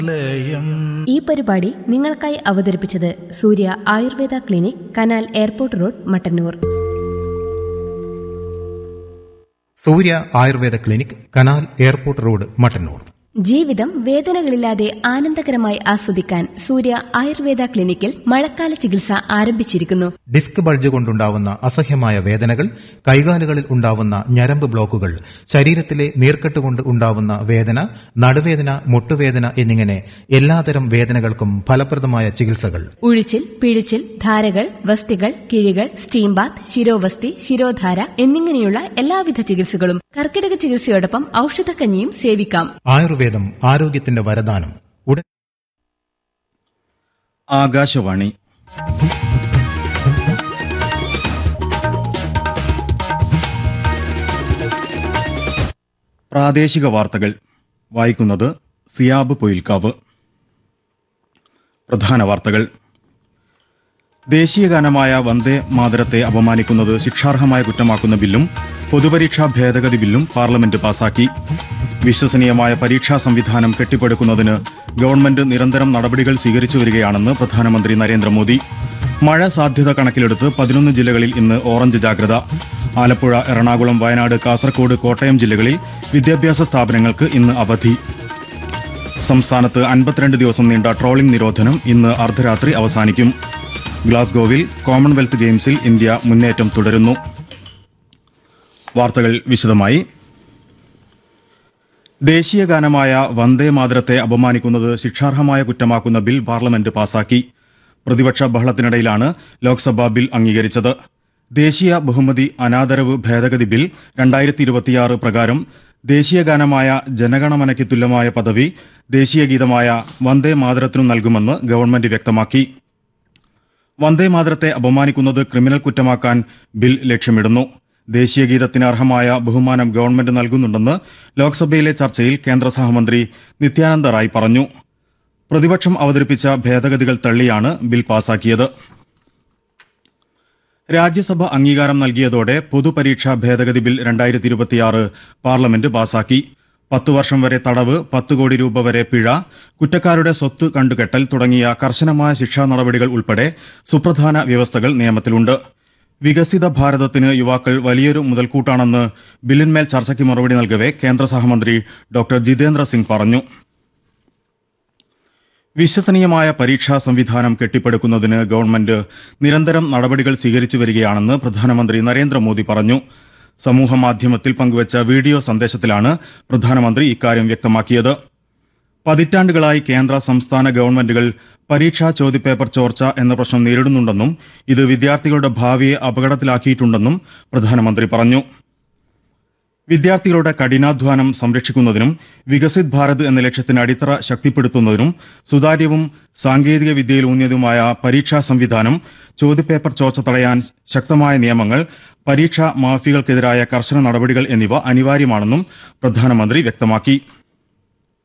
ലയം ഈ പരിപാടി നിങ്ങൾക്കായി അവതരിപ്പിച്ചത് Surya Ayurveda clinic canal airport road Mattannur Surya Ayurveda clinic canal airport road Mattannur ജീവിതം വേദനകളില്ലാതെ ആനന്ദകരമായി ആസ്വദിക്കാൻ സൂര്യ ആയുർവേദ ക്ലിനിക്കിൽ മഴക്കാല ചികിത്സ ആരംഭിച്ചിരിക്കുന്നു ഡിസ്ക് ബൾജ് കൊണ്ടുണ്ടാവുന്ന അസഹ്യമായ വേദനകൾ കൈകാലുകളിൽ ഉണ്ടാവുന്ന ഞരമ്പ് ബ്ലോക്കുകൾ ശരീരത്തിലെ നീർക്കെട്ട് കൊണ്ട് ഉണ്ടാവുന്ന വേദന നടുവേദന മുട്ടുവേദന എന്നിങ്ങനെ എല്ലാതരം വേദനകൾക്കും ഫലപ്രദമായ ചികിത്സകൾ ഉഴിച്ചിൽ പിഴിച്ചിൽ ധാരകൾ വസ്തികൾ കിഴികൾ സ്റ്റീം ബാത്ത് ശിരോവസ്തി ശിരോധാര എന്നിങ്ങനെയുള്ള എല്ലാവിധ ചികിത്സകളും കർക്കിടക ചികിത്സയോടൊപ്പം ഔഷധക്കഞ്ഞിയും സേവിക്കാം ആയുർവേദം ആരോഗ്യത്തിന്റെ വരദാനം ഉടൻ ആകാശവാണി പ്രാദേശിക വാർത്തകൾ വായിക്കുന്നത് സിയാബ് പൊയിൽക്കാവ് പ്രധാന വാർത്തകൾ ദേശീയഗാനമായ വന്ദേ മാതരത്തെ അപമാനിക്കുന്നത് ശിക്ഷാർഹമായ കുറ്റമാക്കുന്ന ബില്ലും പൊതുപരീക്ഷാ ഭേദഗതി ബില്ലും പാർലമെന്റ് പാസാക്കി വിശ്വസനീയമായ പരീക്ഷാ സംവിധാനം കെട്ടിപ്പടുക്കുന്നതിന് ഗവൺമെന്റ് നിരന്തരം നടപടികൾ സ്വീകരിച്ചു വരികയാണെന്ന് പ്രധാനമന്ത്രി നരേന്ദ്രമോദി മഴ സാധ്യത കണക്കിലെടുത്ത് പതിനൊന്ന് ജില്ലകളിൽ ഇന്ന് ഓറഞ്ച് ജാഗ്രത ആലപ്പുഴ എറണാകുളം വയനാട് കാസർഗോഡ് കോട്ടയം ജില്ലകളിൽ വിദ്യാഭ്യാസ സ്ഥാപനങ്ങൾക്ക് ഇന്ന് അവധി സംസ്ഥാനത്ത് അൻപത്തിരണ്ട് ദിവസം നീണ്ട ട്രോളിംഗ് നിരോധനം ഇന്ന് അർദ്ധരാത്രി അവസാനിക്കും ഗ്ലാസ്ഗോവിൽ കോമൺവെൽത്ത് ഗെയിംസിൽ ഇന്ത്യ മുന്നേറ്റം തുടരുന്നു വാർത്തകൾ വിശദമായി ദേശീയ ഗാനമായ വന്ദേ മാതരത്തെ അപമാനിക്കുന്നത് ശിക്ഷാർഹമായ കുറ്റമാക്കുന്ന ബിൽ പാർലമെന്റ് പാസാക്കി പ്രതിപക്ഷ ബഹളത്തിനിടയിലാണ് ലോക്സഭ ബിൽ അംഗീകരിച്ചത് ദേശീയ ബഹുമതി അനാദരവ് ഭേദഗതി ബിൽ രണ്ടായിരത്തി ഇരുപത്തിയാറ് പ്രകാരം ദേശീയ ഗാനമായ ജനഗണമനയ്ക്ക് തുല്യമായ പദവി ദേശീയ ഗീതമായ വന്ദേ മാതരത്തിനു നൽകുമെന്ന് ഗവൺമെന്റ് വ്യക്തമാക്കി വന്ദേ മാതരത്തെ അപമാനിക്കുന്നത് ക്രിമിനൽ കുറ്റമാക്കാൻ ബിൽ ലക്ഷ്യമിടുന്നു ദേശീയ ഗീതത്തിന് അർഹമായ ബഹുമാനം ഗവൺമെന്റ് നൽകുന്നുണ്ടെന്ന് ലോക്സഭയിലെ ചർച്ചയിൽ കേന്ദ്ര സഹമന്ത്രി നിത്യാനന്ദ റായ് പറഞ്ഞു പ്രതിപക്ഷം അവതരിപ്പിച്ച ഭേദഗതികൾ തള്ളിയാണ് ബിൽ പാസാക്കിയത് രാജ്യസഭ അംഗീകാരം നൽകിയതോടെ പൊതുപരീക്ഷാ ഭേദഗതി ബിൽ രണ്ടായിരത്തി ഇരുപത്തിയാറ് പാർലമെന്റ് പാസാക്കി പത്തു വർഷം വരെ തടവ് പത്ത് കോടി രൂപ വരെ പിഴ കുറ്റക്കാരുടെ സ്വത്ത് കണ്ടുകെട്ടൽ തുടങ്ങിയ കർശനമായ ശിക്ഷാ നടപടികൾ ഉൾപ്പെടെ സുപ്രധാന വ്യവസ്ഥകൾ നിയമത്തിലുണ്ട് വികസിത ഭാരതത്തിന് യുവാക്കൾ വലിയൊരു മുതൽക്കൂട്ടാണെന്ന് ബില്ലിന്മേൽ ചർച്ചയ്ക്ക് മറുപടി നൽകവെ കേന്ദ്ര സഹമന്ത്രി ഡോക്ടർ ജിതേന്ദ്ര സിംഗ് പറഞ്ഞു വിശ്വസനീയമായ പരീക്ഷാ സംവിധാനം കെട്ടിപ്പടുക്കുന്നതിന് ഗവൺമെന്റ് നിരന്തരം നടപടികൾ സ്വീകരിച്ചു വരികയാണെന്ന് പ്രധാനമന്ത്രി നരേന്ദ്രമോദി പറഞ്ഞു സമൂഹമാധ്യമത്തിൽ പങ്കുവച്ച വീഡിയോ സന്ദേശത്തിലാണ് പ്രധാനമന്ത്രി ഇക്കാര്യം വ്യക്തമാക്കിയത് പതിറ്റാണ്ടുകളായി കേന്ദ്ര സംസ്ഥാന ഗവൺമെന്റുകൾ പരീക്ഷാ ചോദ്യപേപ്പർ ചോർച്ച എന്ന പ്രശ്നം നേരിടുന്നുണ്ടെന്നും ഇത് വിദ്യാർത്ഥികളുടെ ഭാവിയെ അപകടത്തിലാക്കിയിട്ടുണ്ടെന്നും പ്രധാനമന്ത്രി പറഞ്ഞു വിദ്യാർത്ഥികളുടെ കഠിനാധ്വാനം സംരക്ഷിക്കുന്നതിനും വികസിത് ഭാരത് എന്ന ലക്ഷ്യത്തിന് അടിത്തറ ശക്തിപ്പെടുത്തുന്നതിനും സുതാര്യവും സാങ്കേതിക വിദ്യയിലൂന്നിയതുമായ പരീക്ഷാ സംവിധാനം ചോദ്യപേപ്പർ ചോർച്ച തടയാൻ ശക്തമായ നിയമങ്ങൾ പരീക്ഷാ മാഫികൾക്കെതിരായ കർശന നടപടികൾ എന്നിവ അനിവാര്യമാണെന്നും പ്രധാനമന്ത്രി വ്യക്തമാക്കി